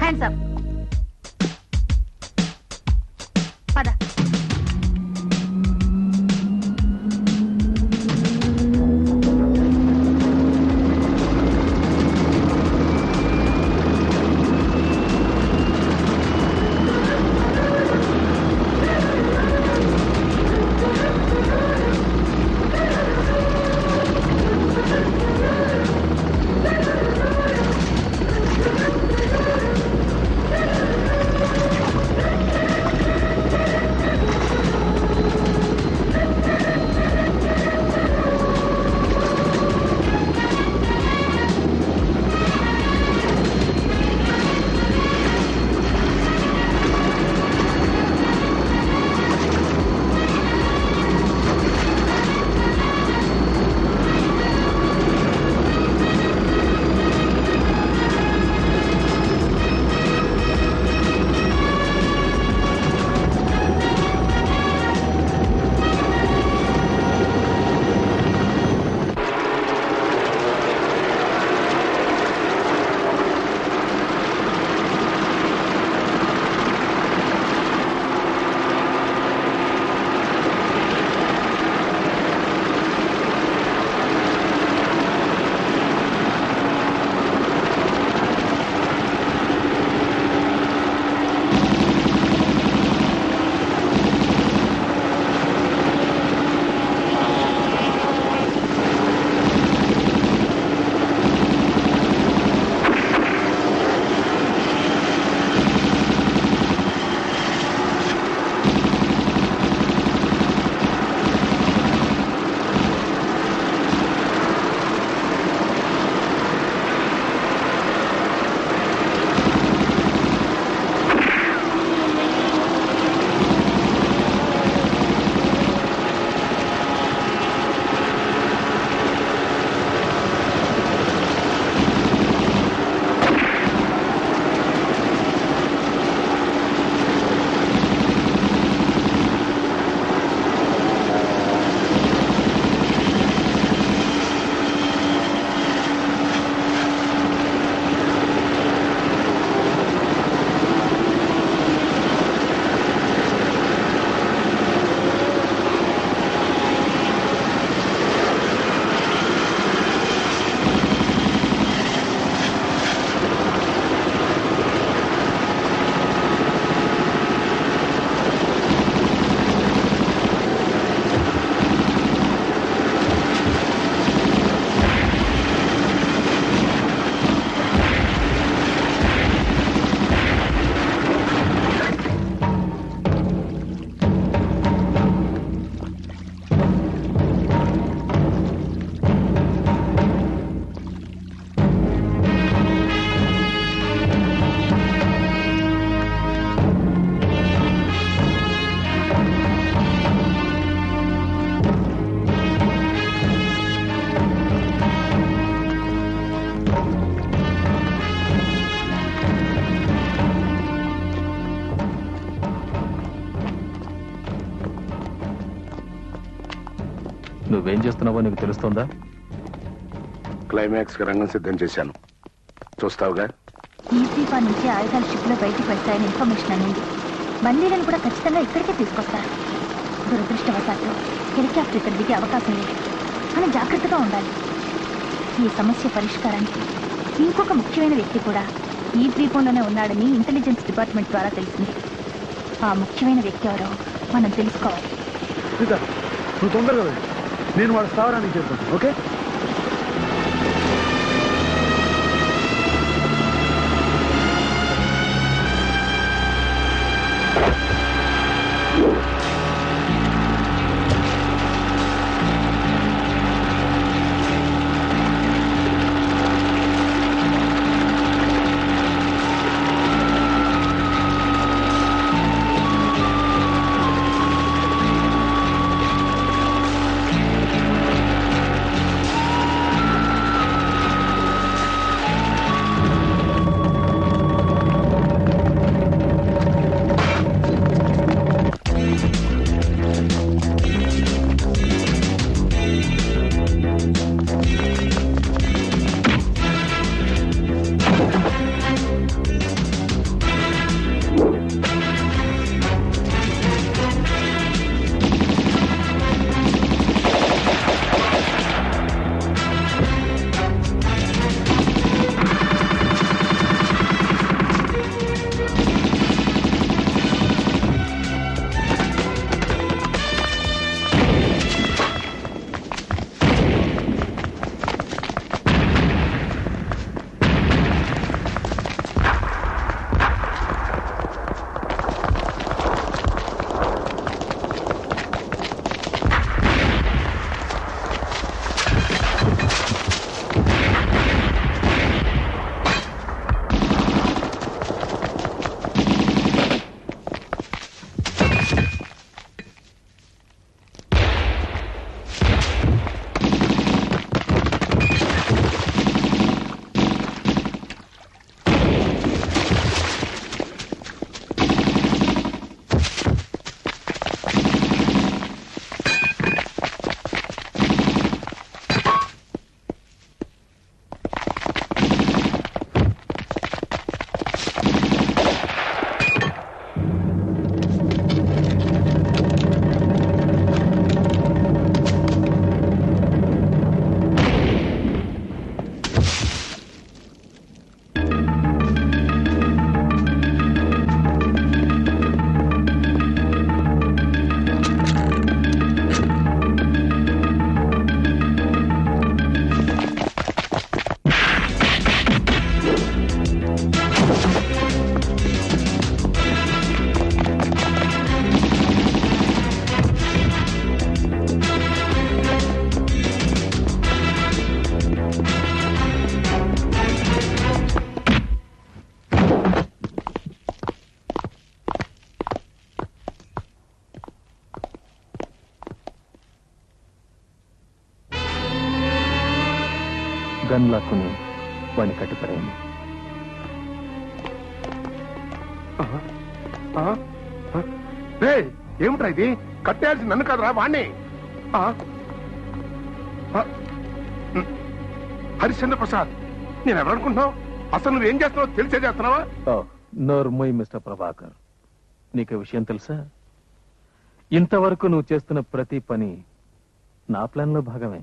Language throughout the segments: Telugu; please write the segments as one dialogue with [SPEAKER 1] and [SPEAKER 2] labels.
[SPEAKER 1] హ్యాండ్స్ అప్ పద
[SPEAKER 2] నువ్వేం చేస్తున్నావో నీకు తెలుస్తుందా
[SPEAKER 3] క్లైమాక్స్ కి రంగం సిద్ధం చేశాను చూస్తావుగా
[SPEAKER 1] ఈ ద్వీపా నుంచి ఆయుధాలు షిప్ లో బయటికి వెళ్తాయని ఇన్ఫర్మేషన్ అందింది బందీలను కూడా ఖచ్చితంగా ఇక్కడికే తీసుకొస్తారు దురదృష్టవశాత్తు హెలికాప్టర్ ఇక్కడ దిగే అవకాశం లేదు మనం జాగ్రత్తగా ఉండాలి ఈ సమస్య పరిష్కారానికి ఇంకొక ముఖ్యమైన వ్యక్తి కూడా ఈ ద్వీపంలోనే ఉన్నాడని ఇంటెలిజెన్స్ డిపార్ట్మెంట్ ద్వారా తెలిసింది ఆ ముఖ్యమైన వ్యక్తి ఎవరో మనం తెలుసుకోవాలి
[SPEAKER 4] సీత నువ్వు తొందరగా వెళ్ళు నేను వాడు స్థావరానికి చేరుకుంటాను ఓకే
[SPEAKER 1] ఆ
[SPEAKER 2] గన్ లాక్కుని వాడిని కట్టిపడేయండి
[SPEAKER 3] రే ఏమిట్రా ఇది కట్టేయాల్సి నన్ను కాదురా వాణ్ణి ఆ? ఆ? ఉమ్. హరిశ్చంద్ర ప్రసాద్ నేను ఎవరనుకుంటున్నావు అసలు నువ్వేం చేస్తున్నావు తెలిసే చేస్తున్నావా
[SPEAKER 2] ఓ, నోర్మోయ్ మిస్టర్ ప్రభాకర్ నీకు విషయం తెలుసా ఇంతవరకు నువ్వు చేస్తున్న ప్రతి పని నా ప్లాన్లో భాగమే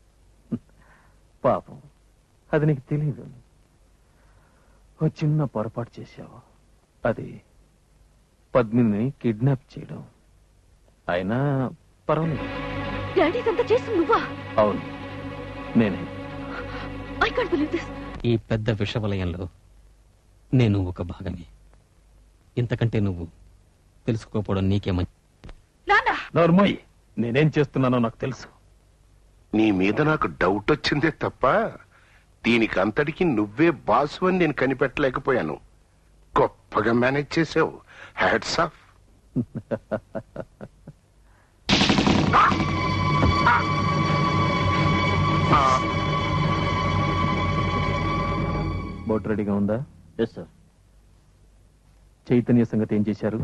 [SPEAKER 2] పాపం అది నీకు తెలియదు ఓ చిన్న పొరపాటు చేశావు అది పద్మిని కిడ్నాప్ చేయడం అయినా పర్వాలేదు
[SPEAKER 1] డాడీ ఇదంతా చేసి నువ్వా
[SPEAKER 2] అవును నేనే
[SPEAKER 1] ఐ కాంట్ బిలీవ్ దిస్
[SPEAKER 5] ఈ పెద్ద విషవలయంలో నేను ఒక భాగమే ఇంతకంటే నువ్వు తెలుసుకోకపోవడం నీకే మంచి
[SPEAKER 1] నాన్న
[SPEAKER 2] నోర్మోయ్ నేనేం చేస్తున్నానో నాకు తెలుసు
[SPEAKER 3] నీ మీద నాకు డౌట్ వచ్చిందే తప్ప దీనికి అంతటికి నువ్వే బాసు అని నేను కనిపెట్టలేకపోయాను గొప్పగా మేనేజ్ చేసావు హ్యాట్స్ ఆఫ్
[SPEAKER 2] బోట్ రెడీగా ఉందా
[SPEAKER 5] ఎస్ సార్
[SPEAKER 2] చైతన్య సంగతి ఏం చేశారు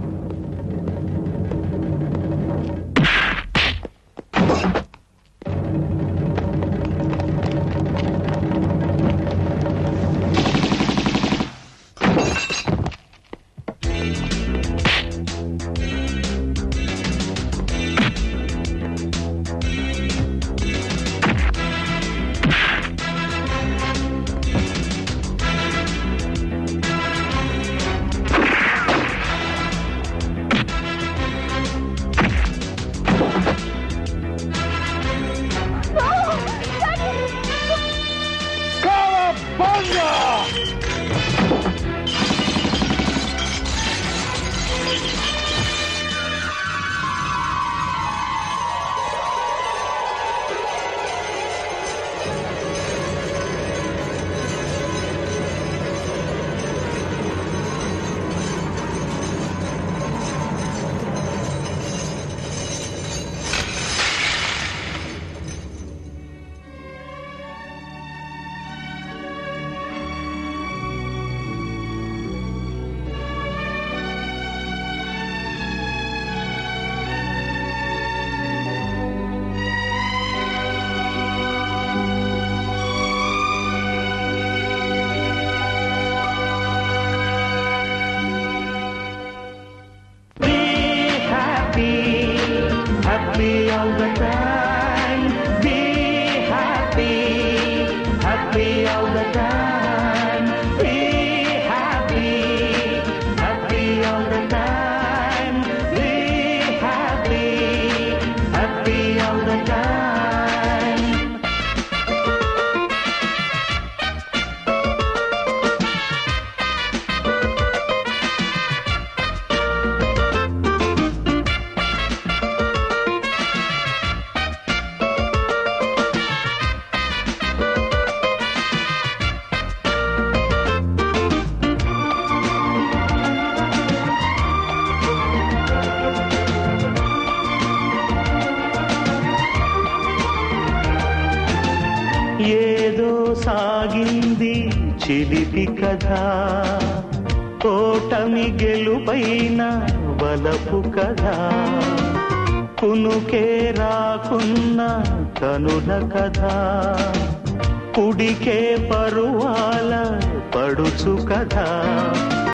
[SPEAKER 6] happy all the time. Be happy, happy all the time. Be happy, happy all the time. Be happy, happy all the time. ఏదో సాగింది చిలిపి కథ ఓటమి గెలుపైన బలపు కథ కునుకే రాకున్న కనుల కథ కుడికే పరువాల పడుచు కథ